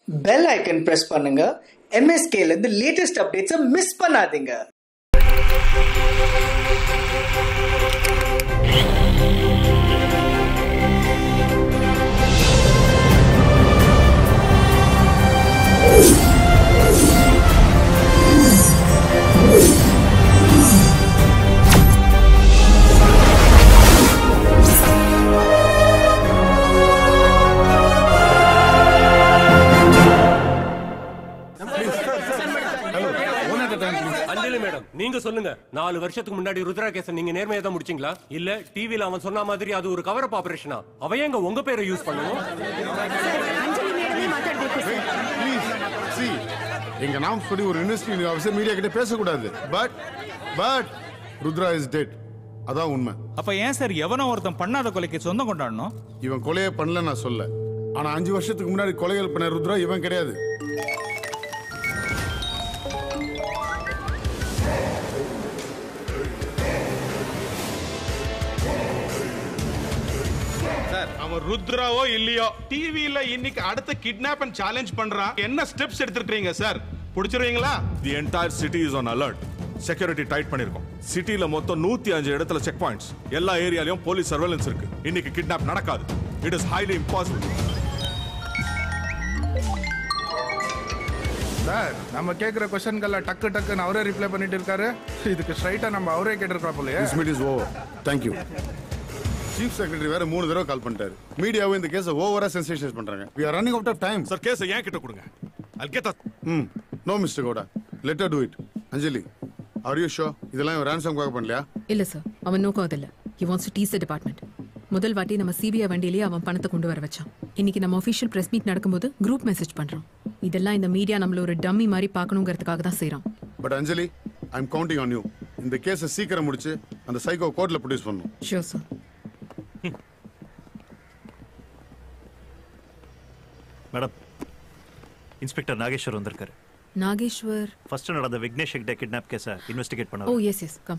bell icon press பண்ணுங்க MSK ல இருந்து லேட்டஸ்ட் அப்டேட்ஸை மிஸ் பண்ணாதீங்க அஞ்சலி மேடம் நீங்க சொல்லுங்க நாலு வருஷத்துக்கு முன்னாடி ருத்ரா கேஸ நீங்க நேர்மையா தான் முடிச்சீங்களா இல்ல டிவில அவன் சொன்ன மாதிரி அது ஒரு கவர் அப் ஆபரேஷனா அவன் எங்க உங்க பேரை யூஸ் பண்ணணும் ப்ளீஸ் சி எங்க நாம் சொல்லி ஒரு இண்டஸ்ட்ரி ஆஃபீஸர் மீடியா கிட்ட பேசக்கூடாது but but Rudra is dead அதான் உண்மை அப்ப ஏன் சார் எவனோ ஒருத்தன் பண்ணாத கொலைக்கு சொந்தம் கொண்டாடணும் இவன் கொலையே பண்ணல நான் சொல்ல ஆனா அஞ்சு வருஷத்துக்கு முன்னாடி கொலைகள் பண்ண ருத்ரா இவன் கிடையாது சார் அவன் ருத்ராவோ இல்லையோ டிவில இன்னைக்கு அடுத்த கிட்னாப் அண்ட் சேலஞ்ச் பண்றான் என்ன ஸ்டெப்ஸ் எடுத்துருக்கீங்க சார் புடிச்சிருவீங்களா the entire city is on alert security tight பண்ணிருக்கோம் சிட்டில மொத்தம் நூத்தி அஞ்சு இடத்துல செக் பாயிண்ட்ஸ் எல்லா ஏரியாலயும் போலீஸ் சர்வேலன்ஸ் இருக்கு இன்னைக்கு கிட்னாப் நடக்காது it is highly impossible sir நம்ம கேக்குற கொஸ்டின்கள்ல டக்கு டக்குன்னு அவரே ரிப்ளை பண்ணிட்டு இருக்காரு இதுக்கு ஸ்ட்ரைட்டா நம்ம அவரே கேட்டிருக்கலாம் போலயே this meet is over thank you chief secretary வேற மூணு தடவை கால் பண்ணிட்டாரு மீடியாவும் இந்த கேஸை ஓவரா சென்சேஷன் பண்றாங்க we are running out of time sir case ஏன் கிட்ட கொடுங்க I'll get that ம் no mister Koda let do it Anjali are you sure இதெல்லாம் இவன் ransom-க்காக பண்ணலையா இல்ல சார் அவன் நோக்கம் அதில்ல he wants to tease the department முதல் வாட்டி நம்ம சிபிஐ வண்டியிலேயே அவன் பணத்தை கொண்டு வர வச்சான் இன்னைக்கு நம்ம ஒஃபிஷியல் பிரஸ் மீட் நடக்கும்போது குரூப் மெசேஜ் பண்றோம் இதெல்லாம் இந்த மீடியா நம்மள ஒரு டம்மி மாதிரி பார்க்கணுங்கிறதுக்காக தான் செய்றான் but Anjali I am counting on you இந்த கேஸை சீக்கிரம் முடிச்சு அந்த சைக்கோ கோர்ட்ல ப்ரொடியூஸ் பண்ணணும் sure sir madam inspector Nageshwar வந்திருக்காரு நாகேஸ்வர் ஃபர்ஸ்ட் நடந்த விக்னேஷ் ஹெக்டே கிட்னாப் கேஸை இன்வெஸ்டிகேட் ஓ பண்ண yes yes come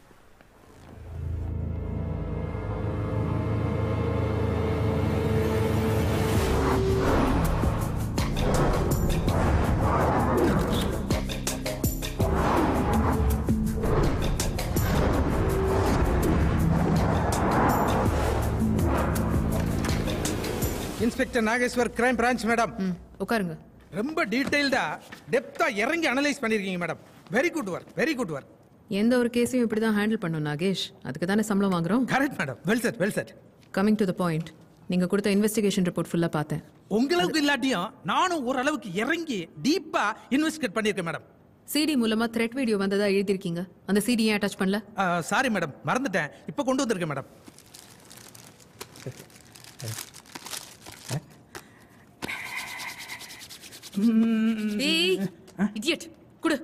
inspector Nageshwar crime branch madam ம் உட்காருங்க ரொம்ப டீடைல்டா டெப்தா இறங்கி அனலைஸ் பண்ணிருக்கீங்க madam very good work very good work எந்த ஒரு கேஸையும் இப்படி தான் ஹேண்டில் பண்ணும் நாகேஷ் அதுக்கு தானே சம்பளம் வாங்குறோம் correct madam well said well said coming to the point நீங்க கொடுத்த இன்வெஸ்டிகேஷன் ரிப்போர்ட் ஃபுல்லா பார்த்தேன் உங்களுக்கு இல்லாட்டியும் நானும் ஓரளவுக்கு இறங்கி டீப்பா இன்வெஸ்டிகேட் பண்ணியிருக்கேன் மேடம் சிடி மூலமா த்ரெட் வீடியோ வந்ததா எழுதிருக்கீங்க அந்த சிடி ஏன் அட்டாச் பண்ணல சாரி மேடம் மறந்துட்டேன் இப்போ கொண்டு வந்திருக்கேன் மேடம் ஏய் இடியட் குடு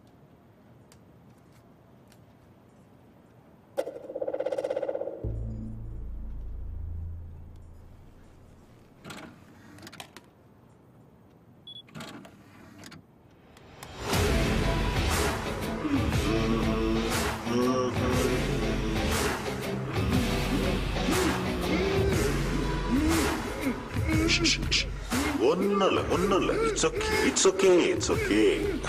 ஒன்னும் இல்ல ஒன்னும் இல்ல it's okay it's okay it's okay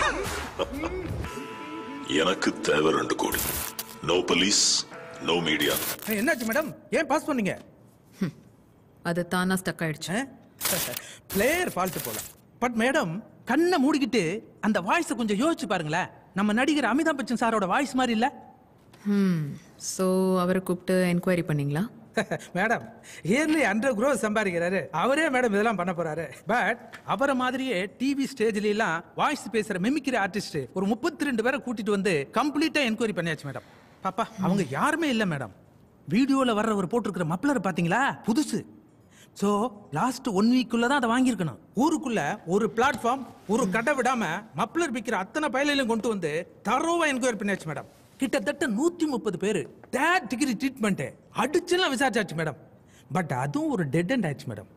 எனக்கு தேவை ரெண்டு கோடி நோ போலீஸ் நோ மீடியா என்னாச்சு மேடம் ஏன் பாஸ் பண்ணீங்க அது தானா ஸ்டக் ஆயிடுச்சு பிளேயர் ஃபால்ட் போல பட் மேடம் கண்ணை மூடிக்கிட்டு அந்த வாய்ஸை கொஞ்சம் யோசிச்சு பாருங்களேன் நம்ம நடிகர் அமிதாப் பச்சன் சாரோட வாய்ஸ் மாதிரி இல்ல ம் ஸோ அவரை கூப்பிட்டு என்கொயரி பண்ணீங்களா மேடம் இயர்லி ஹண்ட்ரட் க்ரோ சம்பாதிக்கிறாரு அவரே மேடம் இதெல்லாம் பண்ண போறாரு பட் அவரை மாதிரியே டிவி ஸ்டேஜ்ல எல்லாம் வாய்ஸ் பேசுற மிமிக்கிற ஆர்டிஸ்ட் ஒரு முப்பத்தி ரெண்டு பேரை கூட்டிட்டு வந்து கம்ப்ளீட்டா என்கொயரி பண்ணியாச்சு மேடம் பாப்பா அவங்க யாருமே இல்ல மேடம் வீடியோல வர்ற ஒரு போட்டிருக்கிற மப்ளர் பாத்தீங்களா புதுசு சோ லாஸ்ட் ஒன் வீக்குள்ள தான் அதை வாங்கியிருக்கணும் ஊருக்குள்ள ஒரு பிளாட்ஃபார்ம் ஒரு கடை விடாம மப்ளர் விற்கிற அத்தனை பயலையும் கொண்டு வந்து தரோவா என்கொயரி பண்ணியாச்சு மேடம் கிட்டத்தட்ட நூத்தி முப்பது பேரு தேர்ட் டிகிரி ட்ரீட்மெண்ட் அடிச்செல்லாம் விசாரிச்சாச்சு மேடம் பட் அதுவும் ஒரு டெட் அண்ட் ஆயிடுச்சு மேடம்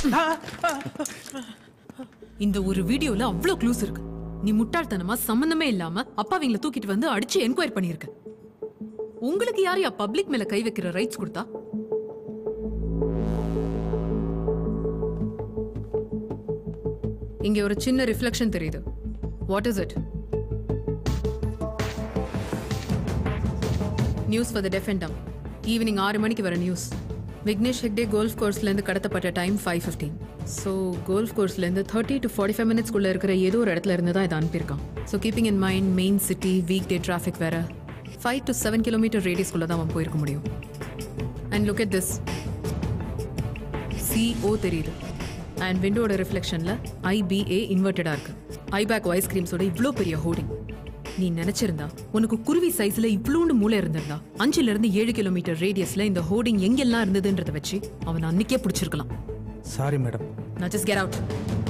இந்த ஒரு வீடியோல அவ்வளவு க்ளூஸ் இருக்கு நீ முட்டாள்தனமா சம்பந்தமே இல்லாம அப்பாவிங்கள தூக்கிட்டு வந்து அடிச்சு என்கொயரி பண்ணிருக்க உங்களுக்கு யாரையா பப்ளிக் மேல கை வைக்கிற ரைட்ஸ் கொடுத்தா இங்க ஒரு சின்ன ரிஃப்ளெக்ஷன் தெரியுது what is it news for the deaf and dumb evening ஆறு மணிக்கு வர நியூஸ் விக்னேஷ் ஹெக்டே கோல்ஃப் கோர்ஸ்லேருந்து கடத்தப்பட்ட time five fifteen so golf கோர்ஸ்லேருந்து தேர்ட்டி டு ஃபார்ட்டி ஃபைவ் மினிட்ஸ்க்குள்ளே இருக்கிற ஏதோ ஒரு இடத்துல இருந்து தான் இதை அனுப்பியிருக்கான் so keeping in mind main city week day traffic வேற ஃபைவ் டு செவன் கிலோமீட்டர் ரேடியஸ்குள்ளே தான் அவன் போயிருக்க முடியும் and look at this C O தெரியுது அண்ட் விண்டோட ரிஃப்ளெக்ஷனில் ஐபிஏ இன்வெர்ட்டடாக இருக்கு ஐபேக் ஐஸ்கிரீம்ஸோட இவ்வளோ பெரிய ஹோர்டிங் நீ நினைச்சிருந்தா உனக்கு குருவி சைஸ்ல இவ்வளோண்டு மூளை இருந்திருந்தா அஞ்சுல இருந்து ஏழு கிலோமீட்டர் ரேடியஸ்ல இந்த ஹோர்டிங் எங்கெல்லாம் இருந்ததுன்றத வச்சு அவன் அன்னைக்கே பிடிச்சிருக்கலாம் சாரி மேடம் நான் ஜஸ்ட் கெட் அவுட்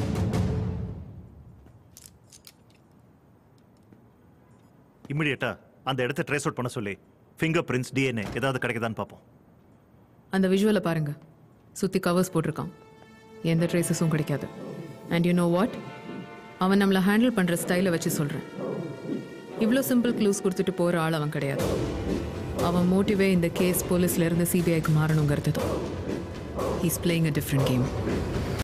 இமிடியேட்டா அந்த இடத்த ட்ரேஸ் அவுட் பண்ண சொல்லி ஃபிங்கர் பிரிண்ட்ஸ் டிஎன்ஏ ஏதாவது கிடைக்குதான்னு பார்ப்போம் அந்த விஷுவலை பாருங்க சுத்தி கவர்ஸ் போட்டிருக்கான் எந்த ட்ரேசஸும் கிடைக்காது அண்ட் யூ நோ வாட் அவன் நம்மளை ஹேண்டில் பண்ற ஸ்டைலை வச்சு சொல்றேன் இவ்வளோ சிம்பிள் க்ளூஸ் கொடுத்துட்டு போற ஆள் அவன் கிடையாது அவன் மோட்டிவே இந்த கேஸ் போலீஸ்ல இருந்து சிபிஐக்கு மாறணுங்கிறது தான் he's playing a different game